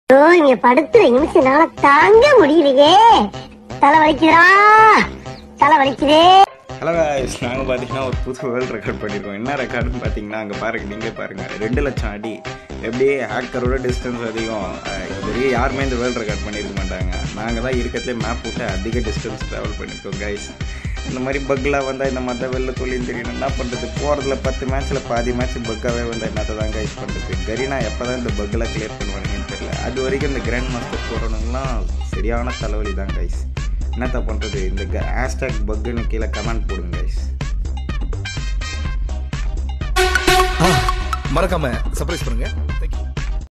ஐயோ இங்க படுத்துற நிமிஷம்னால தாங்க முடியலையே தலை வலிக்குதுடா தலை வலிக்குதே ஹலோ guys நாங்கள் பார்த்தீங்கன்னா ஒரு புது வேர்ல்டு ரெக்கார்ட் பண்ணியிருக்கோம் என்ன ரெக்கார்டுன்னு பார்த்தீங்கன்னா அங்கே பாருங்க நீங்கள் பாருங்கள் ரெண்டு லட்சம் அடி எப்படி ஹேக்கரோட டிஸ்டன்ஸ் அதிகம் அஹ் இது வரைக்கும் யாருமே இந்த வேர்ல்டு ரெக்கார்ட் பண்ணியிருக்க மாட்டாங்க நாங்கள் தான் இருக்கிறதுலே மேப் விட்டு அதிக டிஸ்டன்ஸ் ட்ராவல் பண்ணியிருக்கோம் கைஸ் இந்த மாதிரி பக்லாம் வந்தால் இந்த மாதிரி தான் வெளில தொழில் தெரியணும் என்ன பண்ணுறது போகிறதுல பத்து மேட்ச்சில் பாதி மேட்ச் பக்காகவே வந்தால் என்னத்தை தான் கைஸ் பண்ணுறது கரீனா எப்போ தான் இந்த பக்கெலாம் கிளியர் பண்ணுவானுங்கன்னு தெரியல அது வரைக்கும் இந்த கிராண்ட் மாஸ்டர் போகிறவனுங்களாம் சரியான தலைவலி தான் கைஸ் என்னத்த பண்ணுறது இந்த ஹேஷ்டாக் பக்குன்னு கீழே கமெண்ட் போடுங்க கைஸ் மறக்காம சர்ப்ரைஸ் பண்ணுங்க